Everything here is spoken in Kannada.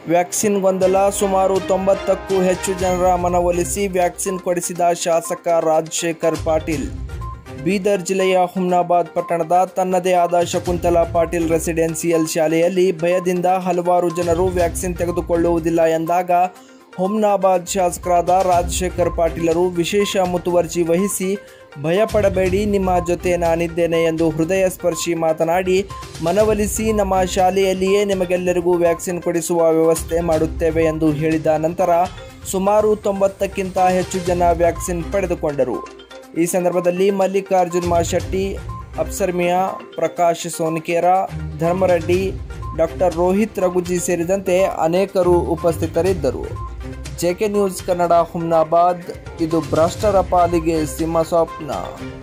ವ್ಯಾಕ್ಸಿನ್ ಗೊಂದಲ ಸುಮಾರು ತೊಂಬತ್ತಕ್ಕೂ ಹೆಚ್ಚು ಜನರ ಮನವೊಲಿಸಿ ವ್ಯಾಕ್ಸಿನ್ ಕೊಡಿಸಿದ ಶಾಸಕ ರಾಜಶೇಖರ್ ಪಾಟೀಲ್ ಬೀದರ್ ಜಿಲ್ಲೆಯ ಹುಮ್ನಾಬಾದ್ ಪಟ್ಟಣದ ತನ್ನದೇ ಆದ ಶಕುಂತಲಾ ಪಾಟೀಲ್ ರೆಸಿಡೆನ್ಸಿಯಲ್ ಶಾಲೆಯಲ್ಲಿ ಭಯದಿಂದ ಹಲವಾರು ಜನರು ವ್ಯಾಕ್ಸಿನ್ ತೆಗೆದುಕೊಳ್ಳುವುದಿಲ್ಲ ಎಂದಾಗ ಹುಮ್ನಾಬಾದ್ ಶಾಸಕರಾದ ರಾಜಶೇಖರ್ ಪಾಟೀಲರು ವಿಶೇಷ ಮುತುವರ್ಜಿ ವಹಿಸಿ ಭಯಪಡಬೇಡಿ ನಿಮ್ಮ ಜೊತೆ ನಾನಿದ್ದೇನೆ ಎಂದು ಹೃದಯ ಸ್ಪರ್ಶಿ ಮಾತನಾಡಿ ಮನವೊಲಿಸಿ ನಮ್ಮ ಶಾಲೆಯಲ್ಲಿಯೇ ನಿಮಗೆಲ್ಲರಿಗೂ ವ್ಯಾಕ್ಸಿನ್ ಕೊಡಿಸುವ ವ್ಯವಸ್ಥೆ ಮಾಡುತ್ತೇವೆ ಎಂದು ಹೇಳಿದ ನಂತರ ಸುಮಾರು ತೊಂಬತ್ತಕ್ಕಿಂತ ಹೆಚ್ಚು ಜನ ವ್ಯಾಕ್ಸಿನ್ ಪಡೆದುಕೊಂಡರು ಈ ಸಂದರ್ಭದಲ್ಲಿ ಮಲ್ಲಿಕಾರ್ಜುನ್ ಮಾಶೆಟ್ಟಿ ಅಪ್ಸರ್ ಮಿಯಾ ಪ್ರಕಾಶ್ ಸೋನಿಕೇರ ಧರ್ಮರೆಡ್ಡಿ ಡಾಕ್ಟರ್ ರೋಹಿತ್ ರಘುಜಿ ಸೇರಿದಂತೆ ಅನೇಕರು ಉಪಸ್ಥಿತರಿದ್ದರು ಜೆಕೆ ನ್ಯೂಸ್ ಕನ್ನಡ ಹುಮ್ನಾಬಾದ್ ಇದು ಭ್ರಷ್ಟರ ಪಾಲಿಗೆ ಸಿಂಹ ಸ್ವಪ್ನ